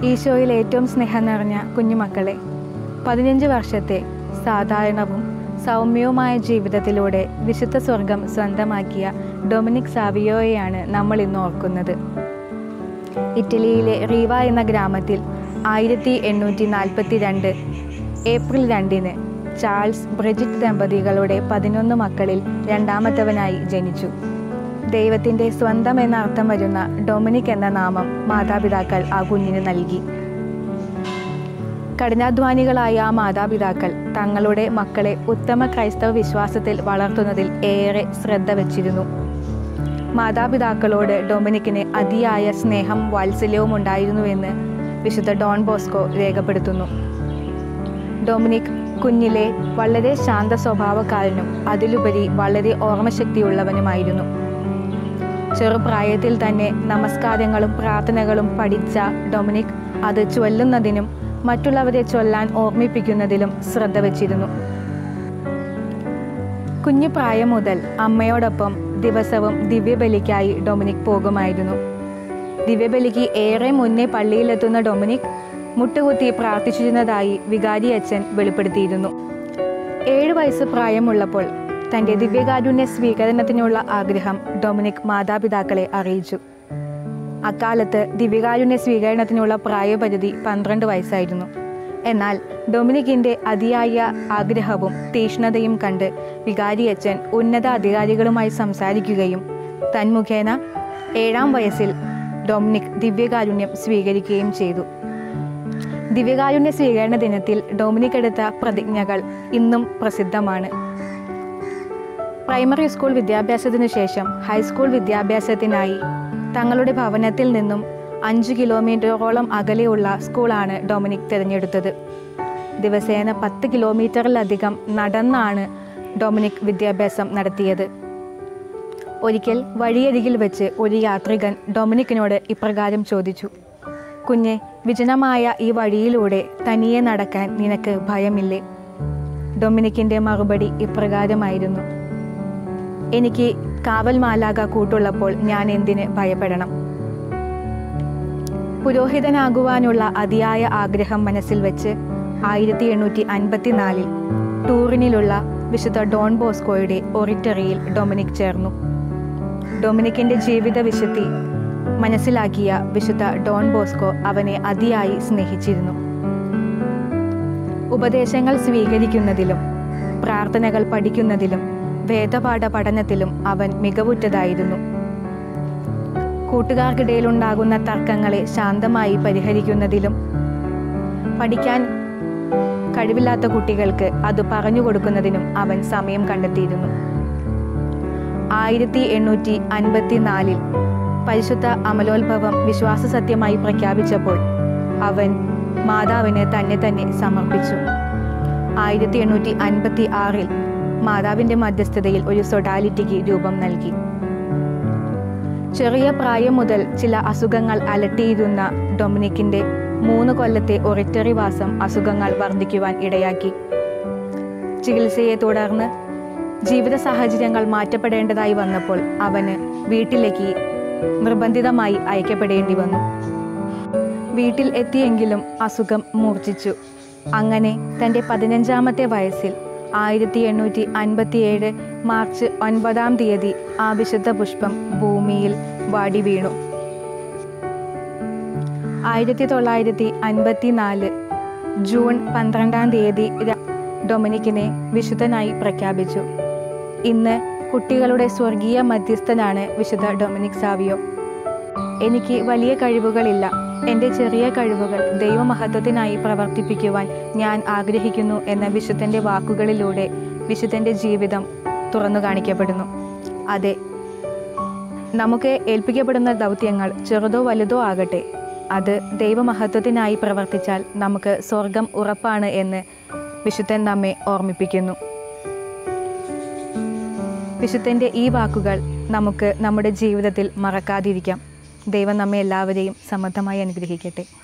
ഈശോയിൽ ഏറ്റവും സ്നേഹം നിറഞ്ഞ കുഞ്ഞുമക്കളെ പതിനഞ്ച് വർഷത്തെ സാധാരണവും സൗമ്യവുമായ ജീവിതത്തിലൂടെ വിശുദ്ധ സ്വർഗം സ്വന്തമാക്കിയ ഡൊമിനിക് സാവിയോയെയാണ് നമ്മൾ ഇന്ന് ഓർക്കുന്നത് ഇറ്റലിയിലെ റീവ എന്ന ഗ്രാമത്തിൽ ആയിരത്തി എണ്ണൂറ്റി നാൽപ്പത്തി രണ്ട് ഏപ്രിൽ രണ്ടിന് ചാൾസ് ബ്രിജിറ്റ് ദമ്പതികളുടെ പതിനൊന്ന് മക്കളിൽ രണ്ടാമത്തവനായി ജനിച്ചു ദൈവത്തിൻ്റെ സ്വന്തം എന്ന അർത്ഥം വരുന്ന ഡൊമിനിക് എന്ന നാമം മാതാപിതാക്കൾ ആ കുഞ്ഞിന് നൽകി കഠിനാധ്വാനികളായ ആ മാതാപിതാക്കൾ തങ്ങളുടെ മക്കളെ ഉത്തമ ക്രൈസ്തവ വിശ്വാസത്തിൽ വളർത്തുന്നതിൽ ഏറെ ശ്രദ്ധ വച്ചിരുന്നു മാതാപിതാക്കളോട് ഡൊമിനിക്കിന് അതിയായ സ്നേഹം വാത്സല്യവും ഉണ്ടായിരുന്നുവെന്ന് വിശുദ്ധ ഡോൺ ബോസ്കോ രേഖപ്പെടുത്തുന്നു ഡൊമിനിക് കുഞ്ഞിലെ വളരെ ശാന്ത സ്വഭാവക്കാരനും അതിലുപരി വളരെ ഓർമ്മശക്തിയുള്ളവനുമായിരുന്നു ചെറുപ്രായത്തിൽ തന്നെ നമസ്കാരങ്ങളും പ്രാർത്ഥനകളും പഠിച്ച ഡൊമിനിക് അത് ചൊല്ലുന്നതിനും മറ്റുള്ളവരെ ചൊല്ലാൻ ഓർമ്മിപ്പിക്കുന്നതിലും ശ്രദ്ധ വച്ചിരുന്നു കുഞ്ഞു പ്രായം മുതൽ അമ്മയോടൊപ്പം ദിവസവും ദിവ്യബലിക്കായി ഡൊമിനിക് പോകുമായിരുന്നു ദിവ്യബലിക്ക് ഏറെ മുന്നേ പള്ളിയിലെത്തുന്ന ഡൊമിനിക് മുട്ടുകുത്തി പ്രാർത്ഥിച്ചിരുന്നതായി വികാരി അച്ഛൻ വെളിപ്പെടുത്തിയിരുന്നു ഏഴ് വയസ്സ് പ്രായമുള്ളപ്പോൾ തൻ്റെ ദിവ്യകാരുണ്യ സ്വീകരണത്തിനുള്ള ആഗ്രഹം ഡൊമിനിക് മാതാപിതാക്കളെ അറിയിച്ചു അക്കാലത്ത് ദിവ്യകാരുണ്യ സ്വീകരണത്തിനുള്ള പ്രായപരിധി പന്ത്രണ്ട് വയസ്സായിരുന്നു എന്നാൽ ഡൊമിനിക്കിൻ്റെ അതിയായ ആഗ്രഹവും തീഷ്ണതയും കണ്ട് വികാരിയച്ഛൻ ഉന്നത അധികാരികളുമായി സംസാരിക്കുകയും തന്മുഖേന ഏഴാം വയസ്സിൽ ഡൊമിനിക് ദിവ്യകാരുണ്യം സ്വീകരിക്കുകയും ചെയ്തു ദിവ്യകാരുണ്യ സ്വീകരണ ദിനത്തിൽ ഡൊമിനിക് എടുത്ത പ്രതിജ്ഞകൾ ഇന്നും പ്രസിദ്ധമാണ് പ്രൈമറി സ്കൂൾ വിദ്യാഭ്യാസത്തിനു ശേഷം ഹൈസ്കൂൾ വിദ്യാഭ്യാസത്തിനായി തങ്ങളുടെ ഭവനത്തിൽ നിന്നും അഞ്ച് കിലോമീറ്ററോളം അകലെയുള്ള സ്കൂളാണ് ഡൊമിനിക് തിരഞ്ഞെടുത്തത് ദിവസേന പത്ത് കിലോമീറ്ററിലധികം നടന്നാണ് ഡൊമിനിക് വിദ്യാഭ്യാസം നടത്തിയത് ഒരിക്കൽ വഴിയരികിൽ വെച്ച് ഒരു യാത്രികൻ ഡൊമിനിക്കിനോട് ഇപ്രകാരം ചോദിച്ചു കുഞ്ഞെ വിജനമായ ഈ വഴിയിലൂടെ തനിയെ നടക്കാൻ നിനക്ക് ഭയമില്ലേ ഡൊമിനിക്കിൻ്റെ മറുപടി ഇപ്രകാരമായിരുന്നു എനിക്ക് കാവൽ മാലാക കൂട്ടുള്ളപ്പോൾ ഞാൻ എന്തിന് ഭയപ്പെടണം പുരോഹിതനാകുവാനുള്ള അതിയായ ആഗ്രഹം മനസ്സിൽ വെച്ച് ആയിരത്തി എണ്ണൂറ്റി അൻപത്തിനാലിൽ ടൂറിനിലുള്ള വിശുദ്ധ ഡോൺ ബോസ്കോയുടെ ഒറിറ്ററിയിൽ ഡൊമിനിക് ചേർന്നു ഡൊമിനിക്കിന്റെ ജീവിത വിശുദ്ധി മനസ്സിലാക്കിയ വിശുദ്ധ ഡോൺ ബോസ്കോ അവനെ അതിയായി സ്നേഹിച്ചിരുന്നു ഉപദേശങ്ങൾ സ്വീകരിക്കുന്നതിലും പ്രാർത്ഥനകൾ പഠിക്കുന്നതിലും വേദപാഠ പഠനത്തിലും അവൻ മികവുറ്റതായിരുന്നു കൂട്ടുകാർക്കിടയിലുണ്ടാകുന്ന തർക്കങ്ങളെ ശാന്തമായി പരിഹരിക്കുന്നതിലും പഠിക്കാൻ കഴിവില്ലാത്ത കുട്ടികൾക്ക് അത് പറഞ്ഞു കൊടുക്കുന്നതിനും അവൻ സമയം കണ്ടെത്തിയിരുന്നു ആയിരത്തി എണ്ണൂറ്റി അൻപത്തിനാലിൽ പരിശുദ്ധ അമലോത്ഭവം വിശ്വാസ സത്യമായി പ്രഖ്യാപിച്ചപ്പോൾ അവൻ മാതാവിന് തന്നെ തന്നെ സമർപ്പിച്ചു ആയിരത്തി എണ്ണൂറ്റി അൻപത്തി ആറിൽ മാതാവിൻ്റെ മധ്യസ്ഥതയിൽ ഒരു സൊഡാലിറ്റിക്ക് രൂപം നൽകി ചെറിയ പ്രായം മുതൽ ചില അസുഖങ്ങൾ അലട്ടിയിരുന്ന ഡൊമിനിക്കിന്റെ മൂന്ന് കൊല്ലത്തെ ഒറിറ്ററി വാസം അസുഖങ്ങൾ വർദ്ധിക്കുവാൻ ഇടയാക്കി ചികിത്സയെ തുടർന്ന് ജീവിത സാഹചര്യങ്ങൾ മാറ്റപ്പെടേണ്ടതായി വന്നപ്പോൾ അവന് വീട്ടിലേക്ക് നിർബന്ധിതമായി അയക്കപ്പെടേണ്ടി വന്നു വീട്ടിൽ എത്തിയെങ്കിലും അസുഖം മൂർച്ഛിച്ചു അങ്ങനെ തൻ്റെ പതിനഞ്ചാമത്തെ വയസ്സിൽ ആയിരത്തി എണ്ണൂറ്റി അൻപത്തിയേഴ് മാർച്ച് ഒൻപതാം തീയതി ആ വിശുദ്ധ പുഷ്പം ഭൂമിയിൽ വാടി വീണു ആയിരത്തി തൊള്ളായിരത്തി അൻപത്തി നാല് ജൂൺ പന്ത്രണ്ടാം തീയതി ര- ഡൊമിനിക്കിനെ വിശുദ്ധനായി പ്രഖ്യാപിച്ചു ഇന്ന് കുട്ടികളുടെ സ്വർഗീയ മധ്യസ്ഥനാണ് വിശുദ്ധ ഡൊമിനിക് സാവിയോ എനിക്ക് വലിയ കഴിവുകളില്ല എൻ്റെ ചെറിയ കഴിവുകൾ ദൈവമഹത്വത്തിനായി പ്രവർത്തിപ്പിക്കുവാൻ ഞാൻ ആഗ്രഹിക്കുന്നു എന്ന വിശുദ്ധൻ്റെ വാക്കുകളിലൂടെ വിശുദ്ധൻ്റെ ജീവിതം തുറന്നു കാണിക്കപ്പെടുന്നു അതെ നമുക്ക് ഏൽപ്പിക്കപ്പെടുന്ന ദൗത്യങ്ങൾ ചെറുതോ വലുതോ ആകട്ടെ അത് ദൈവമഹത്വത്തിനായി പ്രവർത്തിച്ചാൽ നമുക്ക് സ്വർഗം ഉറപ്പാണ് എന്ന് വിശുദ്ധൻ നമ്മെ ഓർമ്മിപ്പിക്കുന്നു വിശുദ്ധൻ്റെ ഈ വാക്കുകൾ നമുക്ക് നമ്മുടെ ജീവിതത്തിൽ മറക്കാതിരിക്കാം ദൈവം നമ്മെ എല്ലാവരെയും സമൃദ്ധമായി അനുഗ്രഹിക്കട്ടെ